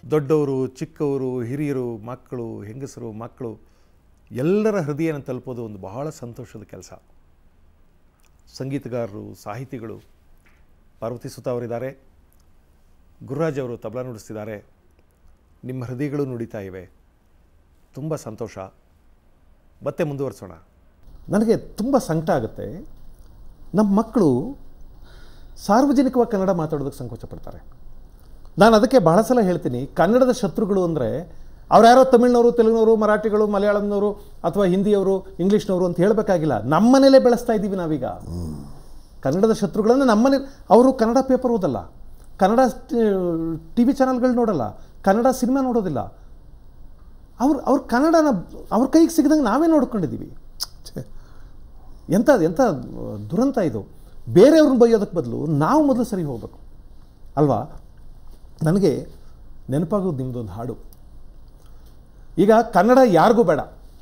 ದೊಡ್ಡವರು ಚಿಕ್ಕವರು ಹಿರಿಯರು ಮಕ್ಕಳು ಹೆಂಗಸರು ಮಕ್ಕಳು ಎಲ್ಲರ ಹೃದಯನ ತಲುಪೋದು ಒಂದು ಬಹಳ ಸಂತೋಷದ ಕೆಲಸ ಸಂಗೀತಗಾರರು ಸಾಹಿತಿಗಳು ಪಾರ್ವತಿ ಸುತ ಅವರಿದ್ದಾರೆ ಗುರುರಾಜ್ ಅವರು ತಬಲಾ ನುಡಿಸ್ತಿದ್ದಾರೆ ನಿಮ್ಮ ಹೃದಯಗಳು ನುಡಿತಾ ಇವೆ ತುಂಬ ಸಂತೋಷ ಮತ್ತೆ ಮುಂದುವರಿಸೋಣ ನನಗೆ ತುಂಬ ಸಂಕಟ ಆಗುತ್ತೆ ನಮ್ಮ ಮಕ್ಕಳು ಸಾರ್ವಜನಿಕವಾಗಿ ಕನ್ನಡ ಮಾತಾಡೋದಕ್ಕೆ ಸಂಕೋಚ ಪಡ್ತಾರೆ ನಾನು ಅದಕ್ಕೆ ಬಹಳ ಸಲ ಹೇಳ್ತೀನಿ ಕನ್ನಡದ ಶತ್ರುಗಳು ಅಂದರೆ ಅವ್ರು ಯಾರೋ ತಮಿಳ್ನವರು ತೆಲುಗಿನವರು ಮರಾಠಿಗಳು ಮಲಯಾಳಂನವರು ಅಥವಾ ಹಿಂದಿಯವರು ಇಂಗ್ಲೀಷ್ನವರು ಅಂತ ಹೇಳಬೇಕಾಗಿಲ್ಲ ನಮ್ಮನೇಲೇ ಬೆಳೆಸ್ತಾ ಇದ್ದೀವಿ ನಾವೀಗ ಕನ್ನಡದ ಶತ್ರುಗಳನ್ನು ನಮ್ಮನೆ ಅವರು ಕನ್ನಡ ಪೇಪರ್ ಓದಲ್ಲ ಕನ್ನಡ ಟಿ ವಿ ಚಾನಲ್ಗಳು ನೋಡಲ್ಲ ಕನ್ನಡ ಸಿನಿಮಾ ನೋಡೋದಿಲ್ಲ ಅವ್ರು ಅವ್ರು ಕನ್ನಡನ ಅವ್ರ ಕೈಗೆ ಸಿಗದಂಗೆ ನಾವೇ ನೋಡ್ಕೊಂಡಿದ್ದೀವಿ ಛೆ. ಎಂಥ ಎಂಥ ದುರಂತ ಇದು ಬೇರೆಯವ್ರನ್ನ ಬೈಯೋದಕ್ಕೆ ಬದಲು ನಾವು ಮೊದಲು ಸರಿ ಹೋಗಬೇಕು ಅಲ್ವಾ ನನಗೆ ನೆನಪಾಗೋದು ನಿಮ್ಮದೊಂದು ಹಾಡು ಈಗ ಕನ್ನಡ ಯಾರಿಗೂ ಬೇಡ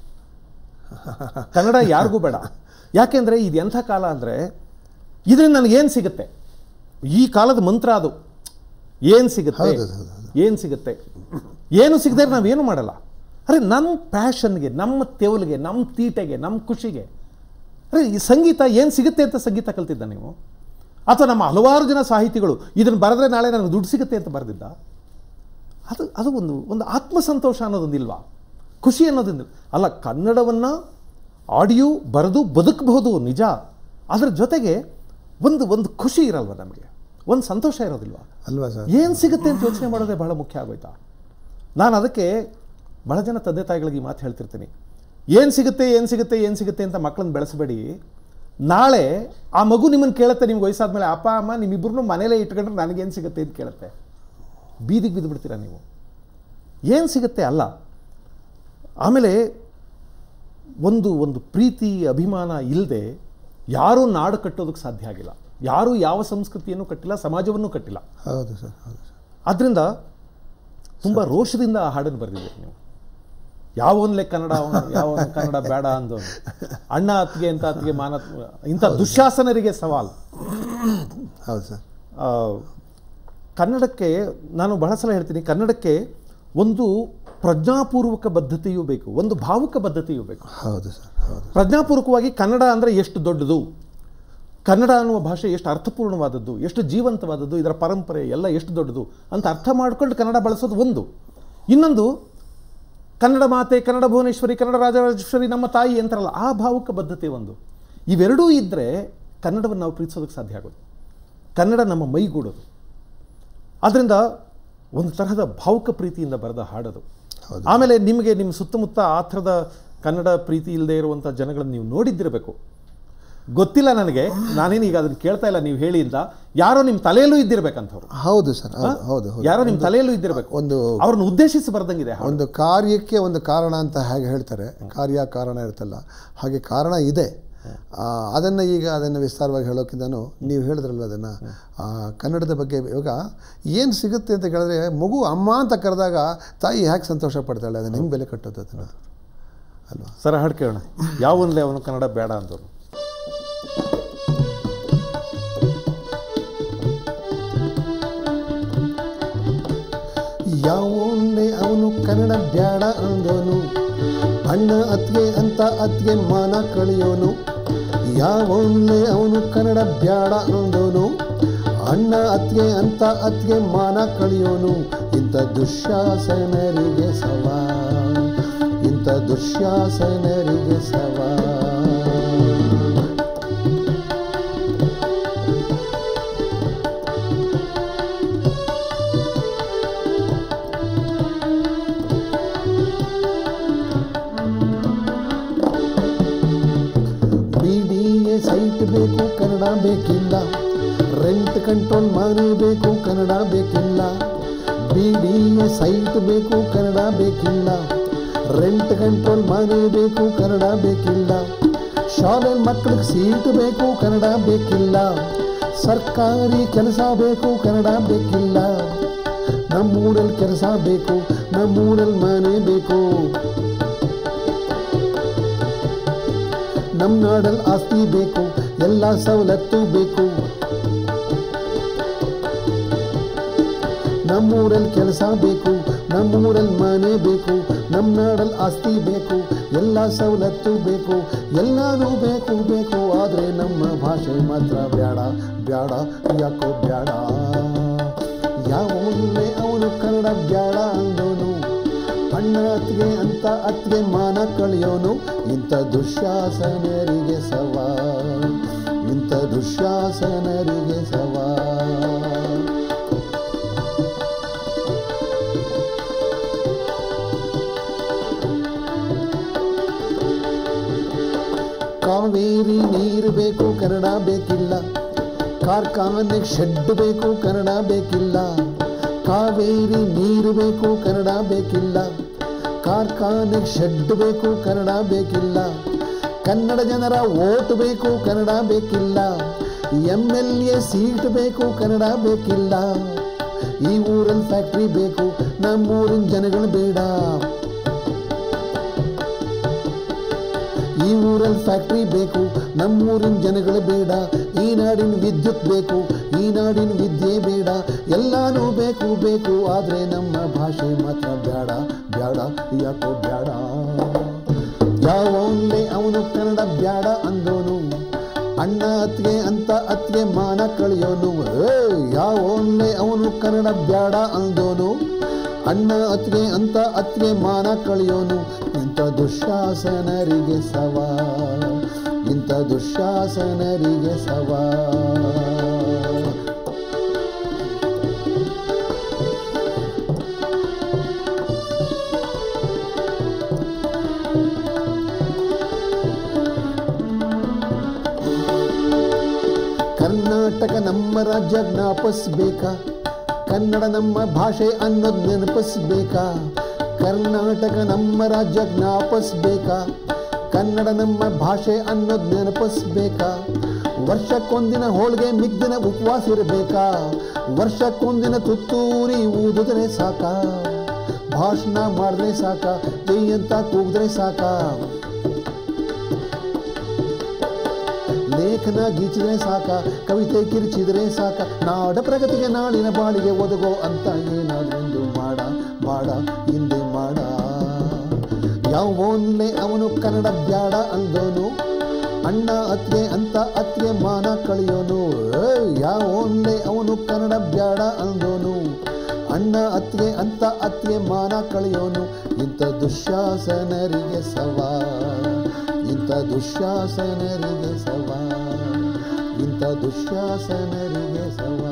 ಕನ್ನಡ ಯಾರಿಗೂ ಬೇಡ ಯಾಕೆಂದರೆ ಇದು ಎಂಥ ಕಾಲ ಅಂದರೆ ಇದರಿಂದ ನನಗೇನು ಸಿಗುತ್ತೆ ಈ ಕಾಲದ ಮಂತ್ರ ಅದು ಏನು ಸಿಗುತ್ತೆ ಹೌದು, ಹೌದು, ಹೌದು. ಏನು ಸಿಗುತ್ತೆ ಏನು ಸಿಗದೆ ನಾವೇನು ಮಾಡಲ್ಲ ಅರೆ ನಮ್ಮ ಪ್ಯಾಷನ್ಗೆ ನಮ್ಮ ತೆವಲಿಗೆ ನಮ್ಮ ತೀಟೆಗೆ ನಮ್ಮ ಖುಷಿಗೆ ಅರೆ ಈ ಸಂಗೀತ ಏನು ಸಿಗುತ್ತೆ ಅಂತ ಸಂಗೀತ ಕಲ್ತಿದ್ದ ನೀವು ಅಥವಾ ನಮ್ಮ ಹಲವಾರು ಜನ ಸಾಹಿತಿಗಳು ಇದನ್ನು ಬರೆದ್ರೆ ನಾಳೆ ನನಗೆ ದುಡ್ಡು ಸಿಗುತ್ತೆ ಅಂತ ಬರೆದಿದ್ದ ಅದು ಅದು ಒಂದು ಒಂದು ಆತ್ಮಸಂತೋಷ ಅನ್ನೋದೊಂದಿಲ್ವಾ ಖುಷಿ ಅನ್ನೋದೊಂದಿಲ್ಲ ಅಲ್ಲ ಕನ್ನಡವನ್ನು ಆಡಿಯೋ ಬರೆದು ಬದುಕಬಹುದು ನಿಜ ಅದರ ಜೊತೆಗೆ ಒಂದು ಒಂದು ಖುಷಿ ಇರಲ್ವ ನಮಗೆ ಒಂದು ಸಂತೋಷ ಇರೋದಿಲ್ವಾ ಅಲ್ವಾ ಸರ್ ಏನು ಸಿಗುತ್ತೆ ಅಂತ ಯೋಚನೆ ಮಾಡೋದೇ ಬಹಳ ಮುಖ್ಯ ಆಗೋಯ್ತಾ ನಾನು ಅದಕ್ಕೆ ಬಹಳ ಜನ ತಂದೆ ತಾಯಿಗಳಿಗೆ ಈ ಮಾತು ಹೇಳ್ತಿರ್ತೀನಿ ಏನು ಸಿಗುತ್ತೆ ಏನು ಸಿಗುತ್ತೆ ಏನು ಸಿಗುತ್ತೆ ಅಂತ ಮಕ್ಕಳನ್ನ ಬೆಳೆಸಬೇಡಿ ನಾಳೆ ಆ ಮಗು ನಿಮ್ಮನ್ನು ಕೇಳುತ್ತೆ ನಿಮ್ಗೆ ವಯಸ್ಸಾದ್ಮೇಲೆ ಅಪ್ಪ ಅಮ್ಮ ನಿಮ್ಮಿಬ್ಬರನ್ನೂ ಮನೇಲೇ ಇಟ್ಕೊಂಡ್ರೆ ನನಗೇನು ಸಿಗುತ್ತೆ ಅಂತ ಕೇಳುತ್ತೆ ಬೀದಿಗೆ ಬಿದ್ದು ಬಿಡ್ತೀರಾ ನೀವು ಏನು ಸಿಗುತ್ತೆ ಅಲ್ಲ ಆಮೇಲೆ ಒಂದು ಒಂದು ಪ್ರೀತಿ ಅಭಿಮಾನ ಇಲ್ಲದೆ ಯಾರೂ ನಾಡು ಕಟ್ಟೋದಕ್ಕೆ ಸಾಧ್ಯ ಆಗಿಲ್ಲ ಯಾರೂ ಯಾವ ಸಂಸ್ಕೃತಿಯನ್ನು ಕಟ್ಟಿಲ್ಲ ಸಮಾಜವನ್ನು ಕಟ್ಟಿಲ್ಲ ಹೌದು ಸರ್ ಹೌದು ಸರ್ ಆದ್ದರಿಂದ ತುಂಬ ರೋಷದಿಂದ ಆ ಹಾಡನ್ನು ಬರೆದಿದ್ದೀರಿ ನೀವು ಯಾವನ್ಲೆ ಕನ್ನಡ ಅವನು ಯಾವ ಕನ್ನಡ ಬೇಡ ಅಂದವನು ಅಣ್ಣ ಅತ್ತಿಗೆ ಅಂತ ಅತ್ತಿಗೆ ಮಾನ ಇಂಥ ದುಶ್ಯಾಸನರಿಗೆ ಸವಾಲ್ ಹೌದು ಸರ್ ಆ, ಕನ್ನಡಕ್ಕೆ ನಾನು ಬಹಳ ಸಲ ಹೇಳ್ತೀನಿ ಕನ್ನಡಕ್ಕೆ ಒಂದು ಪ್ರಜ್ಞಾಪೂರ್ವಕ ಬದ್ಧತೆಯೂ ಬೇಕು ಒಂದು ಭಾವುಕ ಬದ್ಧತೆಯೂ ಬೇಕು ಹೌದು ಸರ್ ಹೌದು ಪ್ರಜ್ಞಾಪೂರ್ವಕವಾಗಿ ಕನ್ನಡ ಅಂದರೆ ಎಷ್ಟು ದೊಡ್ಡದು ಕನ್ನಡ ಅನ್ನುವ ಭಾಷೆ ಎಷ್ಟು ಅರ್ಥಪೂರ್ಣವಾದದ್ದು ಎಷ್ಟು ಜೀವಂತವಾದದ್ದು ಇದರ ಪರಂಪರೆ ಎಲ್ಲ ಎಷ್ಟು ದೊಡ್ಡದು ಅಂತ ಅರ್ಥ ಮಾಡ್ಕೊಂಡು ಕನ್ನಡ ಬಳಸೋದು ಒಂದು ಇನ್ನೊಂದು ಕನ್ನಡ ಮಾತೆ ಕನ್ನಡ ಭುವನೇಶ್ವರಿ ಕನ್ನಡ ರಾಜರಾಜೇಶ್ವರಿ ನಮ್ಮ ತಾಯಿ ಅಂತಾರಲ್ಲ ಆ ಭಾವುಕ ಬದ್ಧತೆ ಒಂದು ಇವೆರಡೂ ಇದ್ದರೆ ಕನ್ನಡವನ್ನು ನಾವು ಪ್ರೀತಿಸೋದಕ್ಕೆ ಸಾಧ್ಯ ಆಗೋದು ಕನ್ನಡ ನಮ್ಮ ಮೈಗೂಡೋದು ಆದ್ದರಿಂದ ಒಂದು ತರಹದ ಭಾವುಕ ಪ್ರೀತಿಯಿಂದ ಬರೆದ ಹಾಡೋದು ಹೌದು. ಆಮೇಲೆ ನಿಮಗೆ ನಿಮ್ಮ ಸುತ್ತಮುತ್ತ ಆ ಥರದ ಕನ್ನಡ ಪ್ರೀತಿ ಇಲ್ಲದೆ ಇರುವಂಥ ಜನಗಳನ್ನು ನೀವು ನೋಡಿದ್ದಿರಬೇಕು ಗೊತ್ತಿಲ್ಲ ನನಗೆ ನಾನೇನು ಈಗ ಅದನ್ನು ಕೇಳ್ತಾ ಇಲ್ಲ ನೀವು ಹೇಳಿ ಅಂತ ಯಾರೋ ನಿಮ್ಮ ತಲೆಯಲ್ಲೂ ಇದ್ದಿರ್ಬೇಕಂಥವ್ರು ಹೌದು ಸರ್ ಹೌದು ಹೌದು ಹೌದು ಯಾರೋ ನಿಮ್ಮ ತಲೆಯಲ್ಲೂ ಇದ್ದಿರಬೇಕು ಒಂದು ಅವ್ರನ್ನ ಉದ್ದೇಶಿಸಿ ಬರ್ದಂಗಿದೆ ಹಾಡು. ಒಂದು ಕಾರ್ಯಕ್ಕೆ ಒಂದು ಕಾರಣ ಅಂತ ಹೇಗೆ ಹೇಳ್ತಾರೆ ಕಾರ್ಯ ಕಾರಣ ಇರುತ್ತಲ್ಲ ಹಾಗೆ ಕಾರಣ ಇದೆ ಅದನ್ನು ಈಗ ಅದನ್ನು ವಿಸ್ತಾರವಾಗಿ ಹೇಳೋಕ್ಕಿಂತನೂ ನೀವು ಹೇಳಿದ್ರಲ್ವ ಅದನ್ನು ಕನ್ನಡದ ಬಗ್ಗೆ ಇವಾಗ ಏನು ಸಿಗುತ್ತೆ ಅಂತ ಕೇಳಿದ್ರೆ ಮಗು ಅಮ್ಮ ಅಂತ ಕರೆದಾಗ ತಾಯಿ ಹೇಗೆ ಸಂತೋಷ ಪಡ್ತಾಳೆ ಅದನ್ನು ಹೆಂಗೆ ಬೆಲೆ ಕಟ್ಟೋದು ಅದನ್ನು ಅಲ್ವಾ ಸರ ಹಾಡು ಕೇಳೋಣ ಯಾವನ್ಲೆ ಅವನು ಕನ್ನಡ ಬೇಡ ಅಂದವರು ಯಾವೊನ್ನೆ ಅವನು ಕನ್ನಡ ಬ್ಯಾಡ ಅಂದೋನು ಅಣ್ಣ ಅತ್ಗೆ ಅಂತ ಅತ್ಗೆ ಮಾನ ಕಳಿಯೋನು ಯಾವೊನ್ನೆ ಅವನು ಕನ್ನಡ ಬ್ಯಾಡ ಅಂದೋನು ಅಣ್ಣ ಅತ್ಗೆ ಅಂತ ಅತ್ಗೆ ಮಾನ ಕಳಿಯೋನು ಇಂಥ ದುಶ್ಯಾಸನರಿಗೆ ಸವಾಲ್ ಇಂಥ ದುಶ್ಯಾಸನರಿಗೆ ಸವಾಲ್ ಬಿ ಡಿ ಎ ಸೈಟ್ ಬೇಕು ಕನ್ನಡ ಬೇಕಿಲ್ಲ ರೆಂಟ್ ಕಂಟ್ರೋಲ್ ಮಾಡಬೇಕು ಕನ್ನಡ ಬೇಕಿಲ್ಲ ಬಿ ಡಿ ಎ ಸೈಟ್ ಬೇಕು ಕನ್ನಡ ಬೇಕಿಲ್ಲ ರೆಂಟ್ ಕಂಟ್ರೋಲ್ ಮಾಡಬೇಕು ಕನ್ನಡ ಬೇಕಿಲ್ಲ ಶಾಲೆ ಮಕ್ಕಳಿಗೆ ಸೀಟ್ ಬೇಕು ಕನ್ನಡ ಬೇಕಿಲ್ಲ ಸರ್ಕಾರಿ ಕೆಲಸ ಬೇಕು ಕನ್ನಡ ಬೇಕಿಲ್ಲ ನಮ್ಮೂರಲ್ಲಿ ಕೆಲಸ ಬೇಕು ನಮ್ಮೂರಲ್ಲಿ ಮನೆ ಬೇಕು ನಮ್ಮ ನಾಡಲ್ಲಿ ಆಸ್ತಿ ಬೇಕು ಎಲ್ಲ ಸವಲತ್ತು ಬೇಕು ನಮ್ಮೂರಲ್ಲಿ ಕೆಲಸ ಬೇಕು ನಮ್ಮೂರಲ್ಲಿ ಮನೆ ಬೇಕು ನಮ್ಮ ನಾಡಲ್ಲಿ ಆಸ್ತಿ ಬೇಕು ಎಲ್ಲ ಸವಲತ್ತು ಬೇಕು ಎಲ್ಲಾನು ಬೇಕು ಬೇಕು ಆದರೆ ನಮ್ಮ ಭಾಷೆ ಮಾತ್ರ ಬೇಡ ಬೇಡ ಯಾಕೋ ಬೇಡ ಯಾವೊಮ್ಮೆ ಅವನು ಕನ್ನಡ ಬೇಡ ಅಂದೋನು ಅಣ್ಣ ಅತ್ತಿಗೆ ಅಂತ ಅತ್ತಿಗೆ ಮಾನ ಕಳಿಯೋನು ಇಂಥ ದುಶ್ಯಾಸನರಿಗೆ ಸವಾ ಇಂಥ ದುಶ್ಯಾಸನರಿಗೆ ಸವಾ ಕಾವೇರಿ ನೀರು ಬೇಕು ಕನ್ನಡ ಬೇಕಿಲ್ಲ ಕಾರ್ಖಾನೆ ಶೆಡ್ ಬೇಕು ಕನ್ನಡ ಬೇಕಿಲ್ಲ ಕಾವೇರಿ ನೀರು ಬೇಕು ಕನ್ನಡ ಬೇಕಿಲ್ಲ ಕಾರ್ಖಾನೆ ಶೆಡ್ ಬೇಕು ಕನ್ನಡ ಬೇಕಿಲ್ಲ ಕನ್ನಡ ಜನರ ಓಟ್ ಬೇಕು ಕನ್ನಡ ಬೇಕಿಲ್ಲ ಎಮ್ ಎಲ್ ಎ ಸೀಟ್ ಬೇಕು ಕನ್ನಡ ಬೇಕಿಲ್ಲ ಈ ಊರಲ್ಲಿ ಫ್ಯಾಕ್ಟ್ರಿ ಬೇಕು ನಮ್ಮೂರಿನ ಜನಗಳು ಬೇಡ ಈ ಊರಲ್ಲಿ ಫ್ಯಾಕ್ಟ್ರಿ ಬೇಕು ನಮ್ಮೂರಿನ ಜನಗಳು ಬೇಡ ಈ ನಾಡಿನ ವಿದ್ಯುತ್ ಬೇಕು ಈ ನಾಡಿನ ವಿದ್ಯೆ ಬೇಡ ಎಲ್ಲಾನು ಬೇಕು ಬೇಕು ಆದರೆ ನಮ್ಮ ಭಾಷೆ ಮಾತ್ರ ಬೇಡ ಬೇಡ ಯಾಕೋ ಬೇಡ ಯಾವನ್ಲೆ ಅವನು ಕನ್ನಡ ಬೇಡ ಅಂದೋನು ಅಣ್ಣ ಅತ್ತಿಗೆ ಅಂತ ಅತ್ತಿಗೆ ಮಾನ ಕಳಿಯೋನು ಏ ಯಾವನ್ಲೆ ಅವನು ಕನ್ನಡ ಬೇಡ ಅಂದೋನು ಅಣ್ಣ ಅತ್ತಿಗೆ ಅಂತ ಅತ್ತಿಗೆ ಮಾನ ಕಳಿಯೋನು ಇಂಥ ದುಶ್ಯಾಸನರಿಗೆ ಸವಾ ಇಂಥ ದುಶ್ಯಾಸನರಿಗೆ ಸವಾ ಕರ್ನಾಟಕ ನಮ್ಮ ರಾಜ್ಯ ಜ್ಞಾಪಿಸ್ಬೇಕಾ ಕನ್ನಡ ನಮ್ಮ ಭಾಷೆ ಅನ್ನೋದು ನೆನಪಿಸ್ಬೇಕಾ ಕರ್ನಾಟಕ ನಮ್ಮ ರಾಜ್ಯ ಜ್ಞಾಪಿಸ್ಬೇಕಾ ಕನ್ನಡ ನಮ್ಮ ಭಾಷೆ ಅನ್ನೋದು ನೆನಪಿಸ್ಬೇಕಾ ವರ್ಷಕ್ಕೊಂದಿನ ಹೋಳಿಗೆ ಮಿಗ್ದಿನ ಉಪವಾಸ ಇರಬೇಕಾ ವರ್ಷಕ್ಕೊಂದಿನ ತುತ್ತೂರಿ ಊದಿದ್ರೆ ಸಾಕ ಭಾಷಣ ಮಾಡಿದ್ರೆ ಸಾಕ ಜೈ ಅಂತ ಕೂಗಿದ್ರೆ ಸಾಕ ಲೇಖನ ಗೀಚಿದ್ರೆ ಸಾಕ ಕವಿತೆ ಕಿರಿಚಿದ್ರೆ ಸಾಕ ನಾಡ ಪ್ರಗತಿಗೆ ನಾಡಿನ ಬಾಳಿಗೆ ಒದಗೋ ಅಂತ ಏನಾದ್ರೊಂದು ಮಾಡ ಮಾಡ ಹಿಂದೆ ಮಾಡ ಯಾವೋನ್ಲೆ ಅವನು ಕನ್ನಡ ಬ್ಯಾಡ ಅಂದೋನು ಅಣ್ಣ ಅತ್ತಿಗೆ ಅಂತ ಅತ್ತಿಗೆ ಮಾನ ಕಳಿಯೋನು ಯಾವೋನ್ಲೆ ಅವನು ಕನ್ನಡ ಬ್ಯಾಡ ಅಂದೋನು ಅಣ್ಣ ಅತ್ತಿಗೆ ಅಂತ ಅತ್ತಿಗೆ ಮಾನ ಕಳಿಯೋನು ಇಂಥ ದುಶ್ಯಾಸನರಿಗೆ ಸವಾ ಇಂಥ ದುಶ್ಯಾಸನರಿಗೆ ಸವಾ ಇಂಥ ದುಶ್ಯಾಸನರಿಗೆ ಸವಾ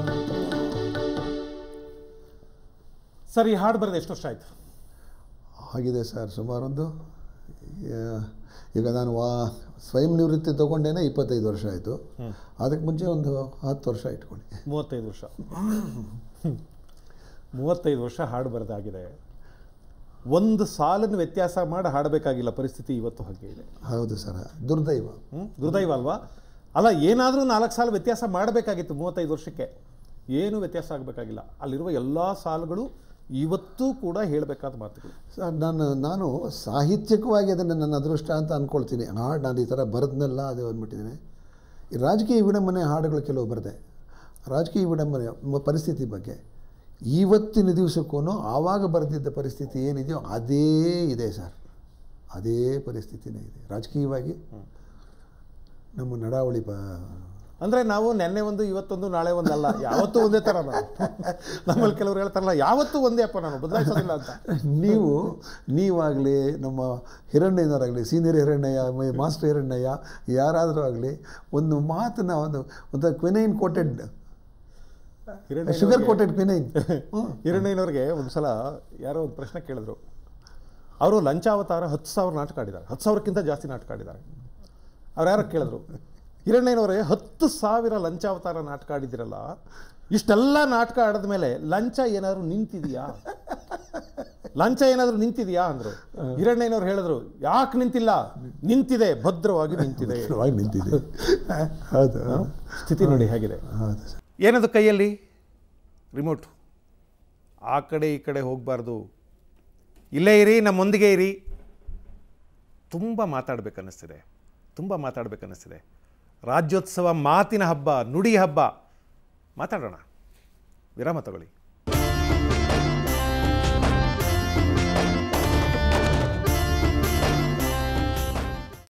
ಸರ್ ಈ ಹಾಡು ಬರೆದು ಎಷ್ಟು ವರ್ಷ ಆಯಿತು ಆಗಿದೆ ಸರ್ ಸುಮಾರೊಂದು ಆ, ಈಗ ನಾನು ವಾ ಸ್ವಯಂ ನಿವೃತ್ತಿ ತೊಗೊಂಡೇನೆ ಇಪ್ಪತ್ತೈದು ವರ್ಷ ಆಯಿತು ಅದಕ್ಕೆ ಮುಂಚೆ ಒಂದು ಹತ್ತು ವರ್ಷ ಇಟ್ಕೊಂಡು ಮೂವತ್ತೈದು ವರ್ಷ ಮೂವತ್ತೈದು ವರ್ಷ ಹಾಡು ಬರೆದಾಗಿದೆ ಒಂದು ಸಾಲನ್ನು ವ್ಯತ್ಯಾಸ ಮಾಡಿ ಹಾಡಬೇಕಾಗಿಲ್ಲ ಪರಿಸ್ಥಿತಿ ಇವತ್ತು ಹಾಗೆ ಇದೆ ಹೌದು ಸರ್ ದುರ್ದೈವ ಹ್ಮ್? ದುರ್ದೈವ ಅಲ್ವಾ ಅಲ್ಲ ಏನಾದರೂ ನಾಲ್ಕು ಸಾಲ ವ್ಯತ್ಯಾಸ ಮಾಡಬೇಕಾಗಿತ್ತು ಮೂವತ್ತೈದು ವರ್ಷಕ್ಕೆ ಏನು ವ್ಯತ್ಯಾಸ ಆಗಬೇಕಾಗಿಲ್ಲ ಅಲ್ಲಿರುವ ಎಲ್ಲ ಸಾಲುಗಳು ಇವತ್ತೂ ಕೂಡ ಹೇಳಬೇಕಾದ ಮಾತುಗಳು ಸರ್ ನಾನು ನಾನು ಸಾಹಿತ್ಯಿಕವಾಗಿ ಅದನ್ನು ನನ್ನ ಅದೃಷ್ಟ ಅಂತ ಅಂದ್ಕೊಳ್ತೀನಿ ಹಾಡು ನಾನು ಈ ಥರ ಬರೆದ್ನೆಲ್ಲ ಅದು ಅಂದ್ಬಿಟ್ಟಿದ್ದೀನಿ ಈ ರಾಜಕೀಯ ವಿಡಂಬನೆ ಹಾಡುಗಳು ಕೆಲವು ಬರೆದೆ ರಾಜಕೀಯ ವಿಡಂಬನೆ ಮ- ಪರಿಸ್ಥಿತಿ ಬಗ್ಗೆ ಇವತ್ತಿನ ದಿವಸಕ್ಕೂ ಆವಾಗ ಬರೆದಿದ್ದ ಪರಿಸ್ಥಿತಿ ಏನಿದೆಯೋ ಅದೇ ಇದೆ ಸರ್ ಅದೇ ಪರಿಸ್ಥಿತಿನೇ ಇದೆ ರಾಜಕೀಯವಾಗಿ ನಮ್ಮ ನಡಾವಳಿ ಬ ಅಂದರೆ ನಾವು ನೆನ್ನೆ ಒಂದು ಇವತ್ತೊಂದು ನಾಳೆ ಒಂದಲ್ಲ ಯಾವತ್ತೂ ಒಂದೇ ಥರ ನಾವು ನಮ್ಮಲ್ಲಿ ಕೆಲವರು ಹೇಳ್ತಾರಲ್ಲ ಯಾವತ್ತೂ ಒಂದೇ ಅಪ್ಪ ನಾನು ಬದಲಾಯಿಸೋದಿಲ್ಲ ಅಂತ ನೀವು ನೀವಾಗಲಿ ನಮ್ಮ ಹಿರಣ್ಣಯ್ಯನವರಾಗಲಿ ಸೀನಿಯರ್ ಹಿರಣ್ಣಯ್ಯ ಮ- ಮಾಸ್ಟರ್ ಹಿರಣ್ಣಯ್ಯ ಯಾರಾದರೂ ಆಗಲಿ ಒಂದು ಮಾತನ್ನ ಒಂದು ಒಂದು quinine coated sugar coated quinine ಹಿರಣ್ಣಯ್ಯನವ್ರಿಗೆ ಒಂದು ಸಲ ಯಾರೋ ಒಂದು ಪ್ರಶ್ನೆ ಕೇಳಿದ್ರು ಅವರು ಲಂಚಾವತಾರ ಹತ್ತು ಸಾವಿರ ನಾಟಕ ಆಡಿದ್ದಾರೆ ಹತ್ತು ಸಾವಿರಕ್ಕಿಂತ ಜಾಸ್ತಿ ನಾಟಕ ಆಡಿದ್ದಾರೆ ಅವ್ರು ಯಾರೋ ಕೇಳಿದ್ರು ಹಿರಣ್ಣಯ್ಯನವರೇ ಹತ್ತು ಸಾವಿರ ಲಂಚಾವತಾರ ನಾಟಕ ಆಡಿದಿರಲ್ಲ ಇಷ್ಟೆಲ್ಲ ನಾಟಕ ಆಡಿದ ಮೇಲೆ ಲಂಚ ಏನಾದರೂ ನಿಂತಿದೆಯಾ ಲಂಚ ಏನಾದರೂ ನಿಂತಿದೆಯಾ ಅಂದರು ಹಿರಣ್ಣಯ್ಯನವ್ರು ಹೇಳಿದ್ರು ಯಾಕೆ ನಿಂತಿಲ್ಲ ನಿಂತಿದೆ ಭದ್ರವಾಗಿ ನಿಂತಿದೆ ಸ್ಥಿರವಾಗಿ ನಿಂತಿದೆ ಹೌದು ಸ್ಥಿತಿ ನೋಡಿ ಹೇಗಿದೆ ಹೌದು ಸರ್ ಏನದು ಕೈಯಲ್ಲಿ ರಿಮೋಟ್ ಆ ಕಡೆ ಈ ಕಡೆ ಹೋಗಬಾರ್ದು ಇಲ್ಲೇ ಇರಿ ನಮ್ಮೊಂದಿಗೆ ಇರಿ ತುಂಬ ಮಾತಾಡಬೇಕನ್ನಿಸ್ತಿದೆ ತುಂಬ ಮಾತಾಡಬೇಕನ್ನಿಸ್ತಿದೆ ರಾಜ್ಯೋತ್ಸವ ಮಾತಿನ ಹಬ್ಬ ನುಡಿ ಹಬ್ಬ ಮಾತಾಡೋಣ ವಿರಾಮ ತಗೊಳ್ಳಿ